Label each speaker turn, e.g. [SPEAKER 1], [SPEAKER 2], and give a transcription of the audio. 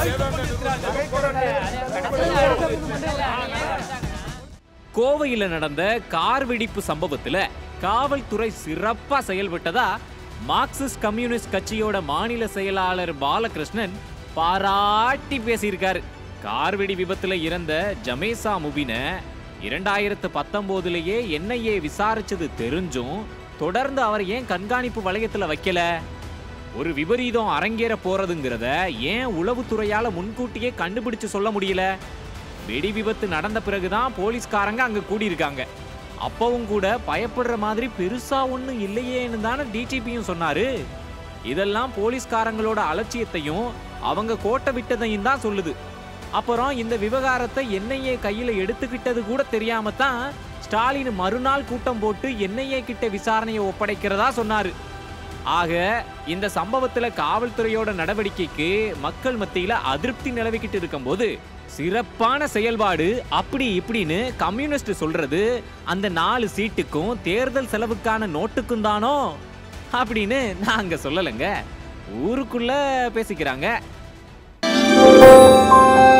[SPEAKER 1] கோவையில் நடந்த கார் வெடிப்பு சம்பவத்துல காவல்துறை சிறப்பா செயல்பட்டதா மார்க்சிஸ்ட் கம்யூனிஸ்ட் கட்சியோட மாநில செயலாளர் பாலகிருஷ்ணன் பாராட்டி பேசியிருக்காரு கார் வெடி விபத்துல இறந்த ஜமேசா முபின இரண்டாயிரத்து பத்தொன்பதுலயே என்ஐஏ விசாரிச்சது தெரிஞ்சும் தொடர்ந்து அவர் ஏன் கண்காணிப்பு வளையத்துல வைக்கல ஒரு விபரீதம் அரங்கேற போறதுங்கிறத ஏன் உளவுத்துறையால முன்கூட்டியே கண்டுபிடிச்சு சொல்ல முடியல வெடி விபத்து நடந்த பிறகுதான் போலீஸ்காரங்க அங்க கூடியிருக்காங்க அப்பவும் கூட பயப்படுற மாதிரி பெருசா ஒண்ணும் இல்லையேன்னு தானே டிடிபியும் சொன்னாரு இதெல்லாம் போலீஸ்காரங்களோட அலட்சியத்தையும் அவங்க கோட்டை விட்டதையும் தான் சொல்லுது அப்புறம் இந்த விவகாரத்தை என்ஐஏ கையில எடுத்துக்கிட்டது கூட தெரியாம தான் ஸ்டாலின் மறுநாள் கூட்டம் போட்டு என்ஐஏ கிட்ட விசாரணையை ஒப்படைக்கிறதா சொன்னாரு ஆக இந்த சம்பவத்துல காவல்துறையோட நடவடிக்கைக்கு மக்கள் மத்தியில அதிருப்தி நிலவிக்கிட்டு இருக்கும்போது சிறப்பான செயல்பாடு அப்படி இப்படின்னு கம்யூனிஸ்ட் சொல்றது அந்த நாலு சீட்டுக்கும் தேர்தல் செலவுக்கான நோட்டுக்கும் தானோ அப்படின்னு நாங்க சொல்லலைங்க ஊருக்குள்ள பேசிக்கிறாங்க